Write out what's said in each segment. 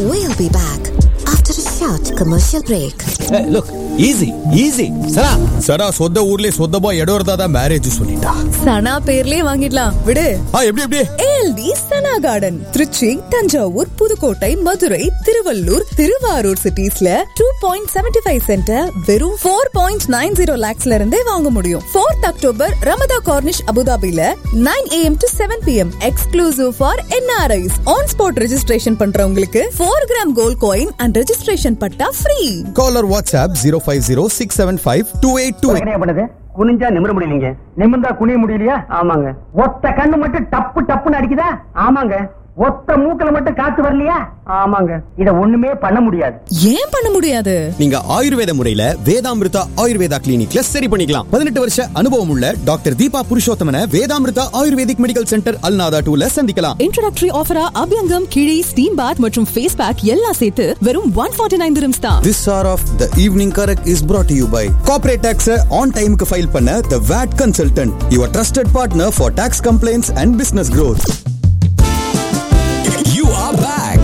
We'll be back after a short commercial break. Look easy easy சரா சரா சொந்த ஊர்லயே சொந்தமா இடம் இருந்தாதான் மேரேஜ் சொல்லிட்டா சனா பேர்லயே வாங்கிடலாம் விடு ஆ எப்படி எப்படி ஏஎல்டி சனா கார்டன் திருச்சி தஞ்சாவூர் புதுக்கோட்டை மதுரை திருவள்ளூர் திருவாரூர் சிட்டிஸ்ல two point seventy five centre வெறும் ஃபோர் பாயிண்ட் நைன் ஜீரோ லேக்ஸ்ல இருந்தே வாங்க முடியும் ஃபோர்த் அக்டோபர் ரமதா கார்னிஷ் அபுதாபில nine AM to seven PM exclusive for NRIs on spot registration பண்றவங்களுக்கு four gram gold coin and registration பட்டா free caller WhatsApp zero five zero six seven five two eight two என்ன பண்ணுது குனிஞ்சா நிமிர முடியலீங்க நிமிர்ந்தா குனிய முடியலையா ஆமாங்க ஒத்த கண்ணு மட்டும் டப்பு டப்புன்னு அடிக்குதா ஆமாங்க ஒத்த மூக்கல மட்டும் காத்து வரலையா ஆமாங்க இத ஒண்ணுமே பண்ண முடியாது ஏன் பண்ண முடியாது நீங்க ஆயுர்வேத முறையில வேதாமிருதா ஆயுர்வேதா கிளினிக்ல சரி பண்ணிக்கலாம் பதினெட்டு வருஷ அனுபவம் உள்ள doctor Deepa Purushothaman Vedamrutha ayurvedic medical centre Al Nahda டூல சந்திக்கலாம் இன்ட்ரோடக்டரி ஆஃபரா அபியங்கம் கிழி ஸ்டீம் பாத் மற்றும் ஃபேஸ் பேக் எல்லாம் சேர்த்து வெறும் ஒன் ஃபார்ட்டி நைன் திரம்ஸ் தான் This hour of the evening correct is brought to you by Corporate Tax on time க்கு file பண்ண The VAT Consultant, your trusted partner for tax complaints and business growth. You are back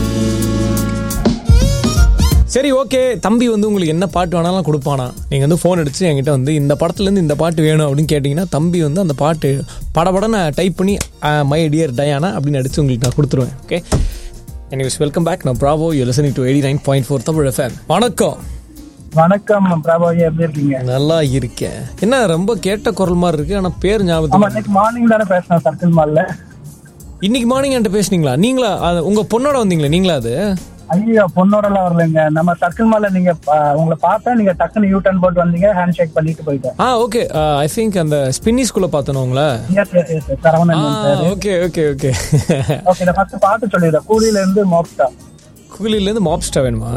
சரி okay தம்பி வந்து உங்களுக்கு என்ன பாட்டு வேணாலும் கொடுப்பானா நீங்கள் வந்து ஃபோன் அடிச்சு என்கிட்ட வந்து இந்த படத்துலேருந்து இந்த பாட்டு வேணும் அப்படின்னு கேட்டிங்கன்னா தம்பி வந்து அந்த பாட்டு படபடன்னு டைப் பண்ணி மை டியர் டயானா அப்படின்னு அடிச்சு உங்களுக்கு நான் கொடுத்துருவேன் ஓகே எனிவேஸ் வெல்கம் பேக் நான் Bravo you listening to eighty nine point four Tamil FM வணக்கம் வணக்கம் பிரபாஜி எப்படி இருக்கீங்க நல்லா இருக்கேன் என்ன ரொம்ப கேட்ட குரல் மாதிரி இருக்கு ஆனால் பேர் ஆமா ஞாபகம் இன்னைக்கு மார்னிங் தானே பேசினேன் சர்க்கிள் மால்ல இன்னைக்கு மார்னிங் என்கிட்ட பேசுனீங்களா நீங்களா அது உங்க பொண்ணோட வந்தீங்களா நீங்களா அது ஐயோ பொண்ணோட எல்லாம் வரலைங்க நம்ம சர்க்கிள் மால்ல நீங்க ஆ, உங்களை பார்த்தா நீங்க டக்குன்னு யூ டர்ன் போட்டு வந்தீங்க ஹேண்ட் ஷேக் பண்ணிட்டு போயிட்டேன் ஆ ஓகே ஐ திங்க் அந்த ஸ்பின்னி ஸ்கூல்ல பார்த்தோம் உங்களை yes yes yes Saravanan sir okay okay okay okay நான் ஃபர்ஸ்ட் பார்த்து சொல்லிடுறேன் கூலியில இருந்து மோப்டா கூலில இருந்து மாப்ஸ்டா வேணுமா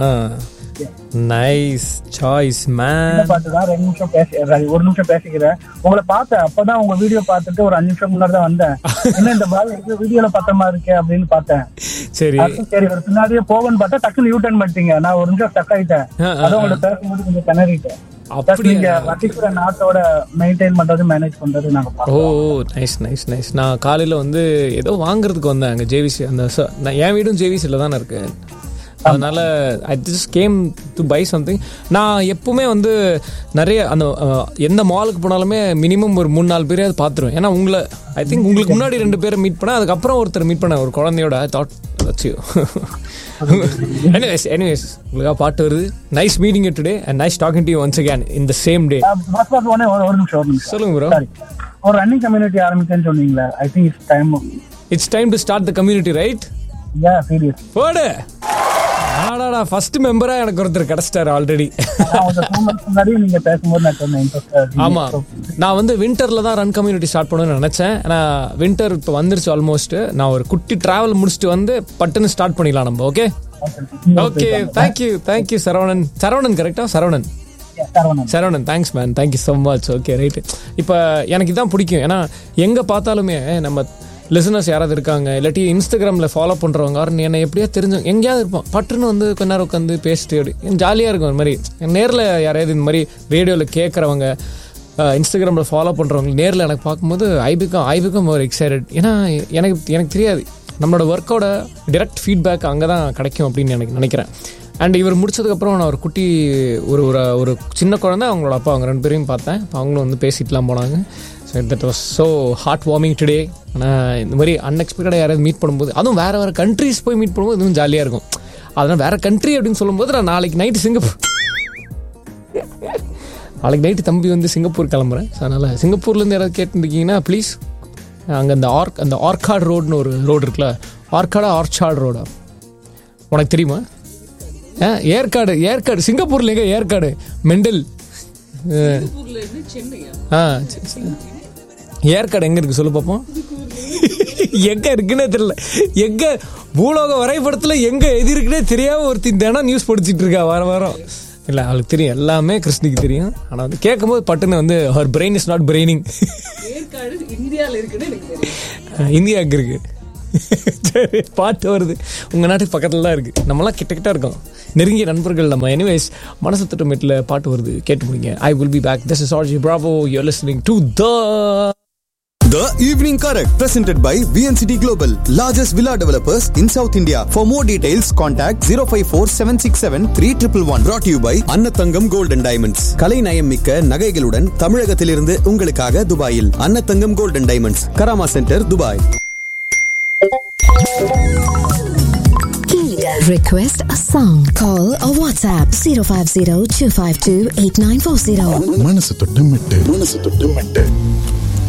நைஸ் சாய்ஸ் இந்த மேன் பாட்டு தான் ரெண்டு நிமிஷம் பேசி ஒரு நிமிஷம் பேசிக்கிறேன் உங்களை பார்த்தேன் அப்பதான் உங்க வீடியோ பார்த்துட்டு ஒரு அஞ்சு நிமிஷம் முன்னாடி தான் வந்தேன் என்ன இந்த பால் வீடியோல பார்த்த மாதிரி இருக்கே அப்படின்னு பார்த்தேன் சரி அடுத்து சரி ஒரு பின்னாடியே போகணும்னு பார்த்தா டக்குன்னு யூ டர்ன் பண்ணிட்டீங்க நான் ஒரு நிமிஷம் ஸ்டக் ஆயிட்டேன் ஆ, ஆ, அதான் உங்களை பேசும்போது கொஞ்சம் திணறிட்டேன் Plus அப்படியா? நீங்க வட்டிக்கிற நாட்டோட மெயின்டைன் பண்றது மேனேஜ் பண்றது நாங்க ஓ பார்ப்போம் நைஸ் நைஸ் நைஸ் நான் காலையில் வந்து ஏதோ வாங்குறதுக்கு வந்தேன் அங்கே ஜேவிசி அந்த ச- நான் என் வீடும் ஜேவிசியில் தானே இருக்கு அதனால I just came to buy something நான் எப்பவுமே வந்து நிறைய அந்த அஹ், எந்த மாலுக்கு போனாலுமே மினிமம் ஒரு மூணு நாலு பேரையாவது பார்த்துருவேன் ஏன்னா உங்களை ஐ திங்க் உங்களுக்கு முன்னாடி ரெண்டு பேரை மீட் பண்ணேன் அதுக்கப்புறம் ஒருத்தர் மீட் பண்ணேன் ஒரு குழந்தையோட தாட் வச்சு எனிவேஸ் எனிவேஸ் உங்களுக்காக பாட்டு வருது nice meeting today and nice talking to once again இந்த சேம் டே பஸ் பஸ் ஒன்னே ஒரு ஒரு நிமிஷம் ஒரு நிமிஷம் சொல்லுங்க ப்ரோ சாரி ஒரு ரன்னிங் கம்யூனிட்டி ஆரம்பிச்சேன்னு சொன்னீங்களே I think it's time it's time to start the community right yeah serious போடு ஆடாடா ஃபர்ஸ்ட் மெம்பரா எனக்கு ஒருத்தர் கிடைச்சிட்டாரு ஆல்ரெடி நான் ஒரு டூ மந்த்ஸ் முன்னாடி நீங்க பேசும்போது நான் சொன்னேன் இன்ட்ரெஸ்ட் ஆமா நான் வந்து வின்டர்ல தான் ரன் கம்யூனிட்டி ஸ்டார்ட் பண்ணணும்னு நினைச்சேன் ஆனா வின்டர் இப்போ வந்துருச்சு ஆல்மோஸ்ட் நான் ஒரு குட்டி டிராவல் முடிச்சுட்டு வந்து பட்டுன்னு ஸ்டார்ட் பண்ணிடலாம் நம்ம okay okay thank you thank you Saravanan Saravanan கரெக்டா Saravanan Saravanan Saravanan thanks man thank you so much okay right இப்போ எனக்கு இதான் பிடிக்கும் ஏன்னா எங்கே பார்த்தாலுமே நம்ம லிசனர்ஸ் யாராவது இருக்காங்க இல்லாட்டி இன்ஸ்டாகிராமில் ஃபாலோ பண்ணுறவங்க என்னை எப்படியா தெரிஞ்சு எங்கேயாவது இருப்போம் பட்டுன்னு வந்து கொஞ்ச நேரம் உட்காந்து பேசிட்டு அப்படி ஜாலியாக இருக்கும் ஒரு மாதிரி நேரில் யாரையாவது இந்த மாதிரி ரேடியோவில் கேட்குறவங்க இன்ஸ்டாகிராமில் ஃபாலோ பண்ணுறவங்க நேரில் எனக்கு பார்க்கும்போது ஐ பிகம் ஐ பிகம் ஒரு எக்ஸைட்டட் ஏன்னா எனக்கு எனக்கு தெரியாது நம்மளோட ஒர்க்கோட டிரெக்ட் ஃபீட்பேக் அங்கே தான் கிடைக்கும் அப்படின்னு எனக்கு நினைக்கிறேன் அண்ட் இவர் முடிச்சதுக்கப்புறம் நான் ஒரு குட்டி ஒரு ஒரு ஒரு சின்ன குழந்தை அவங்களோட அப்பா அவங்க ரெண்டு பேரையும் பார்த்தேன் அப்போ அவங்களும் வந்து பேசிட்டுலாம் போனாங்க so that was so heart warming today ஆனால் இந்த மாதிரி அன்எக்ஸ்பெக்டடாக யாராவது மீட் பண்ணும்போது அதுவும் வேறு வேறு கண்ட்ரீஸ் போய் மீட் பண்ணும்போது இதுவும் ஜாலியாக இருக்கும் அதனால் வேறு கண்ட்ரி அப்படின்னு சொல்லும்போது நான் நாளைக்கு நைட்டு சிங்கப்பூர் நாளைக்கு நைட்டு தம்பி வந்து சிங்கப்பூர் கிளம்புறேன் ஸோ அதனால் சிங்கப்பூர்லேருந்து யாராவது கேட்டுருக்கீங்கன்னா ப்ளீஸ் அங்கே அந்த ஆர்க் அந்த ஆர்காட் ரோடுன்னு ஒரு ரோடு இருக்குல்ல ஆர்காடா ஆர்ச்சார்ட் ரோடா உனக்கு தெரியுமா ஆ ஏற்காடு ஏற்காடு சிங்கப்பூர்ல எங்க ஏற்காடு மெண்டல் ஆ சரி, சரி. ஏற்காடு எங்க இருக்கு சொல்லு பார்ப்போம் எங்க இருக்குன்னே தெரியல எங்க பூலோக வரைபடத்துல எங்க எது இருக்குன்னே தெரியாம ஒருத்தி தினம் நியூஸ் படிச்சிட்டு இருக்கா வார வாரம் இல்ல அவளுக்கு தெரியும் எல்லாமே கிருஷ்ணிக்கு தெரியும் ஆனா வந்து கேட்கும்போது பட்டுன்னு வந்து her brain is not braining India அங்க இருக்கு சரி பாட்டு வருது உங்க நாட்டுக்கு பக்கத்துல தான் இருக்கு நம்மலாம் கிட்ட கிட்ட இருக்கோம் நெருங்கிய நண்பர்கள் நம்ம எனிவேஸ் மனசு திட்டமிட்டில் பாட்டு வருது கேட்டு முடிங்க I will be back this is RJ Bravo you listening to the The Evening Correct, presented by VNCT Global, largest villa developers in South India. For more details, contact 054 767 3111. Brought to you by Annathangam Gold and Diamonds. கலை நயம் மிக்க நகைகளுடன் தமிழகத்திலிருந்து உங்களுக்காக துபாயில் Annathangam Gold and Diamonds, Karama centre Dubai Request a song. Call or WhatsApp 050 252 8940. மனசு தொட்டு மெட்டு மனசு தொட்டு மெட்டு